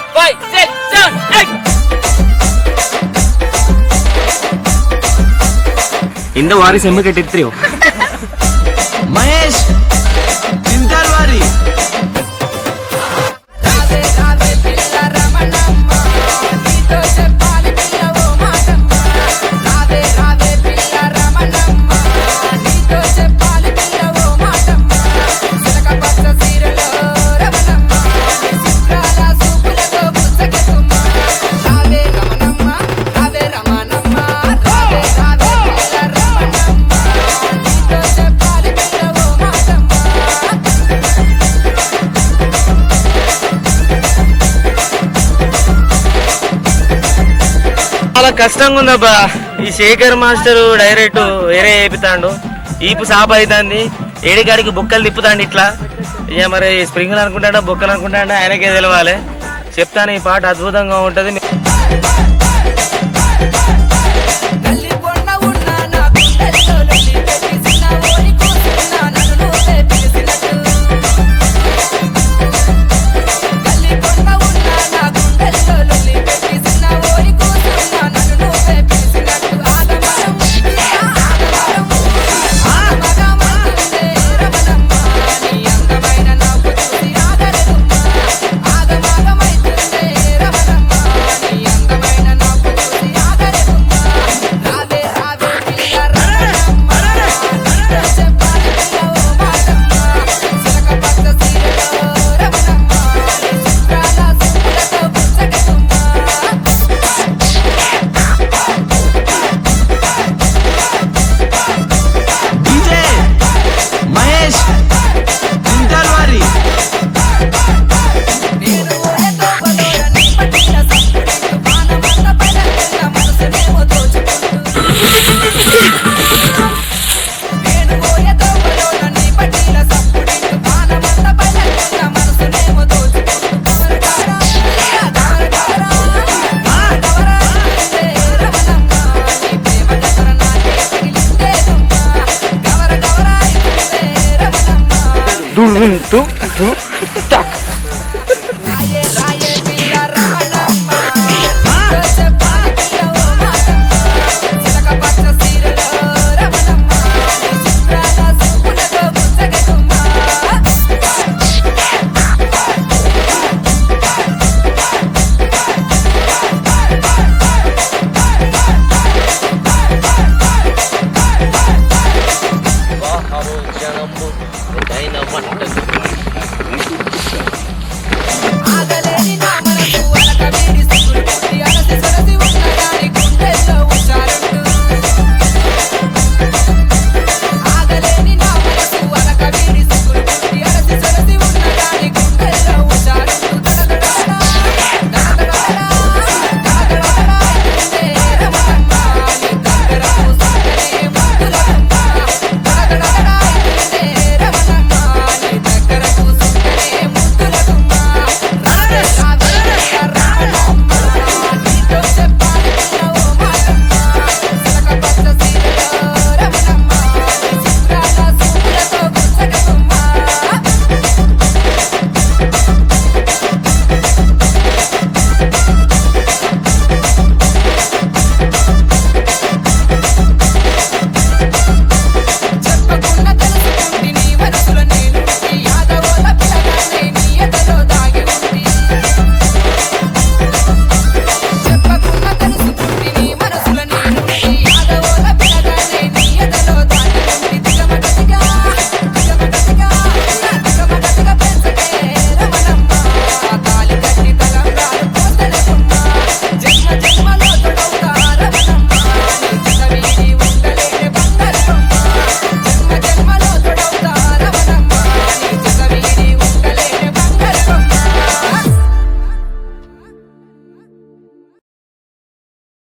five six seven eight இந்த வாரி sem கட்டித்திரியோ Mahesh తింటారు వారి రావే రావే పిల్ల రమణమ్మ నీతో చెప్పాలి పిల్ల ఓ మాటమ్మ రావే రావే పిల్ల రమణమ్మ నీతో చెప్పాలి పిల్ల ఓ మాటమ్మ సిలక పచ్చ సీరలో రమణమ్మ నీ చిత్రాల సూపులతో పుచ్చకెక్కుమ్మ రావే రమణమ్మ రావే రమణమ్మ రావే రావే పిల్ల రమణమ్మ నీతో చెప్పాలి పిల్ల ఓ మాటమ్మ చాలా కష్టంగా ఉందబ్బా ఈ శేఖర్ మాస్టర్ డైరెక్ట్ వేరే వేపుతాండు ఈపు సాప్ అవుతుంది ఏడికాడికి బుక్కలు తిప్పుతాండు ఇట్లా ఇక మరి స్ప్రింగ్ అనుకుంటాడా బుక్కలు అనుకుంటాడా ఆయనకే తెలవాలి చెప్తాను ఈ పాట అద్భుతంగా ఉంటది తల్లి పొన్న ఉన్న నా గుండెల్లో లొల్లి పెట్టి చిన్న ఓరి కూతున్నా నన్ను నువ్వే పిలిచినట్టు తల్లి పొన్న ఉన్న నా గుండెల్లో లొల్లి పెట్టి చిన్న ఓరి కూతున్నా నన్ను నువ్వే పిలిచినట్టు ఆగమనం ఆగమనం ఆగమగమైతుందే రమణమ్మ నీ అందమైన నవ్వు చూసి ఆగలేదమ్మ ఆగమగమైతుందే రమణమ్మ నీ అందమైన నవ్వు చూసి ఆగలేదమ్మ రావే రావే పిల్ల రమణమ్మ నీతో చెప్పాలి పిల్ల ఓ మాటమ్మ సిలక పచ్చ సీరలో రమణమ్మ నీ చిత్రాల సూపులతో పుచ్చకెక్కుమ్మ డీజే మహేష్ తింటారు వారి నేను ఓయతో బలోర నీ పట్టిన సంపుడింటు పానమంత పడకున్న మనసునేమో దోచుకుంటూ నేను ఓయతో బలోర నీ పట్టిన సంపుడింటు పానమంత పడకున్న మనసునేమో దోచుకుంటూ గవరగారా గవరగారా గవరగారా రమణమ్మ నీ ప్రేమ గవర నాకే తగిలిందే దుమ్మ గవర గవర రమణమ్మ దు- దు- దు-